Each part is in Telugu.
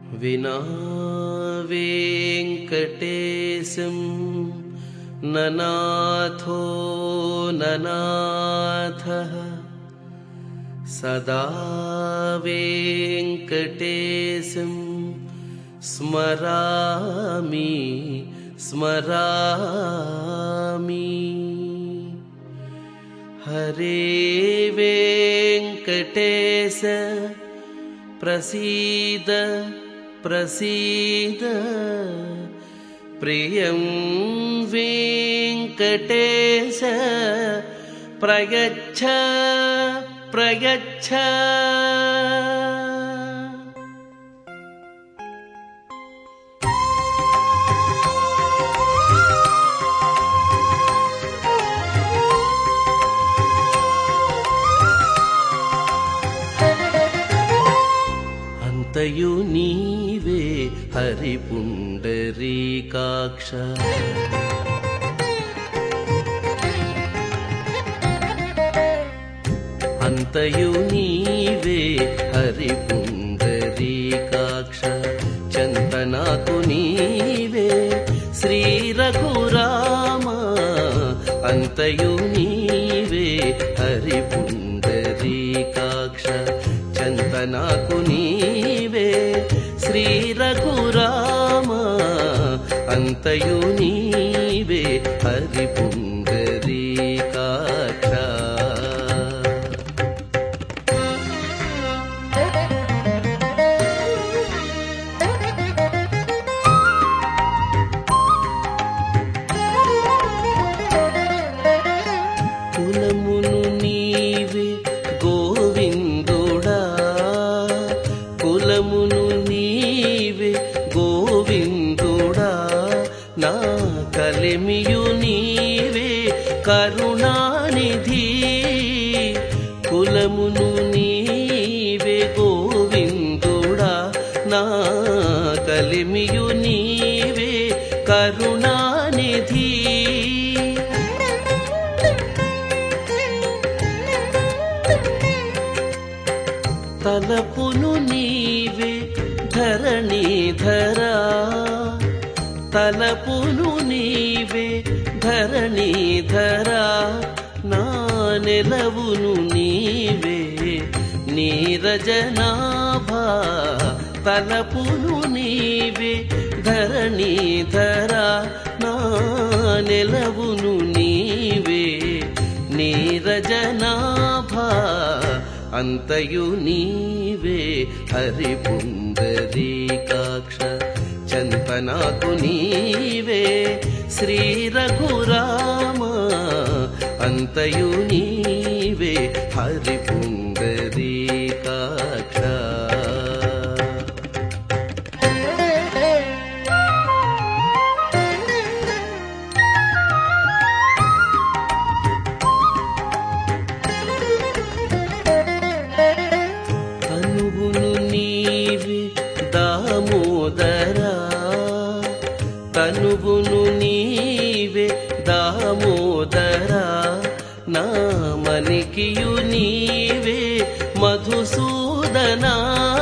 विना वेङ्कटेशं ननाथो ननाथः सदा वेङ्कटेशं स्मरामि स्मरामि हरे वेङ्कटेश प्रसीद प्रसीद प्रियं वेङ्कटेश प्रयच्छ प्रयच्छ అంతయు నీవే హరి పుండరీకాక్ష అంతయు నీవే హరి పుండరీకాక్ష చంతనాకు నీవే శ్రీ రఘురామ అంతయు నీవే హరి పుండరీకాక్ష చంతనాకు నీవే శ్రీ రఘురామ అంతయు నీవే హరి పుండరీకాక్ష కులమును నీవే గోవిందుడా కులమును నీవే గోవిందుడా నా కలిమియు నీవే కరుణానిధి కులమును నీవే గోవిందుడా నా కలిమియు నీవే కరుణానిధి తలపును నీవే ధరణీధరా తలపును నీవే ధరణీధరా నా నెలవును నీవే నీరజనాభా తలపును నీవే ధరణీధరా నా నెలవును నీవే నీరజనాభా అంతయు నీవే హరి పుండరీకాక్ష చంతనాకు నీవే శ్రీ రఘురామ అంతయు నీవే హరి పుండరీకాక్ష తనువును నీవే దామోదరా తనువును నీవే దామోదరా నామనికియు నీవే మధుసూదనా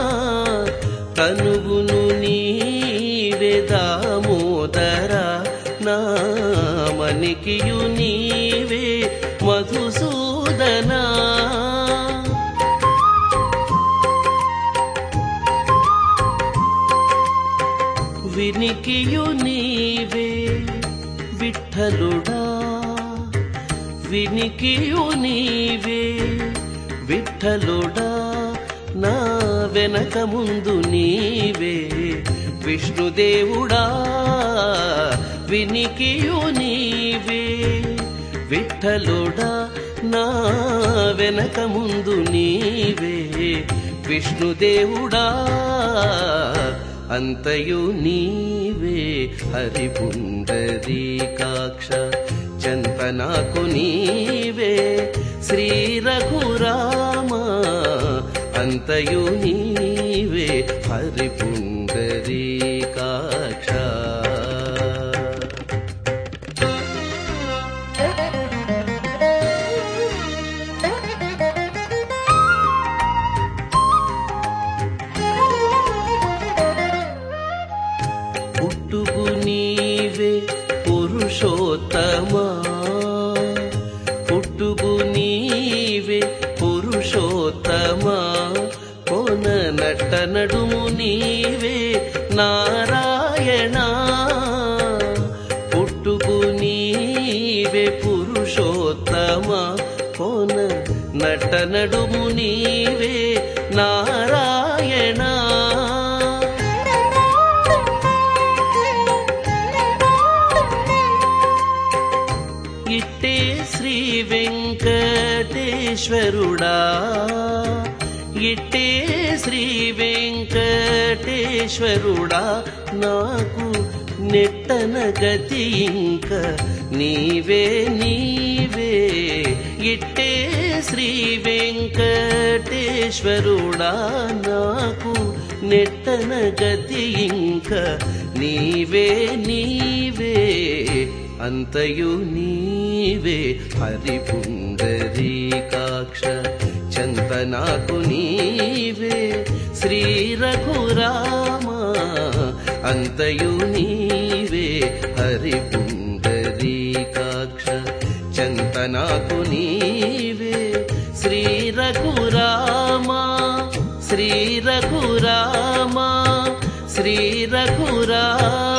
తనువును నీవే దామోదరా నామనికియు నీవే మధుసూదనా వినికియు నీవే విఠలుడా వినికియు నీవే విఠలుడా నా వెనక ముందు నీవే విష్ణుదేవుడా వినికియు నీవే విఠలుడా నా వెనక ముందు నీవే విష్ణుదేవుడా అంతయు నీవే హరి పుండరీకాక్ష చంతనాకు నీవే శ్రీ రఘురామ అంతయు నీవే హరి పుండరీకాక్ష Thank you. పురుషోత్తమా కోన నట్ట నడుము నీవే నారాయణ పుట్టుకు నీవే పురుషోత్తమా కోన నట్ట నడుము నీవే నారాయణ ఇట్టే శ్రీ వెంకటేశ్వరుడా ఇట్టే శ్రీ వెంకటేశ్వరుడా నాకు నెట్టన గతి ఇంక నీవే నీవే ఇట్టే శ్రీ వెంకటేశ్వరుడా నాకు నెట్టన గతి ఇంక నీవే నీవే అంతయు నీవే హరిపుండరీకాక్ష చంత నాకు నీవే శ్రీ రఘురామ అంతయు నీవే హరిపుండరీకాక్ష చంత నాకు నీవే శ్రీ రఘురామ శ్రీ రఘురామ శ్రీ రఘురామ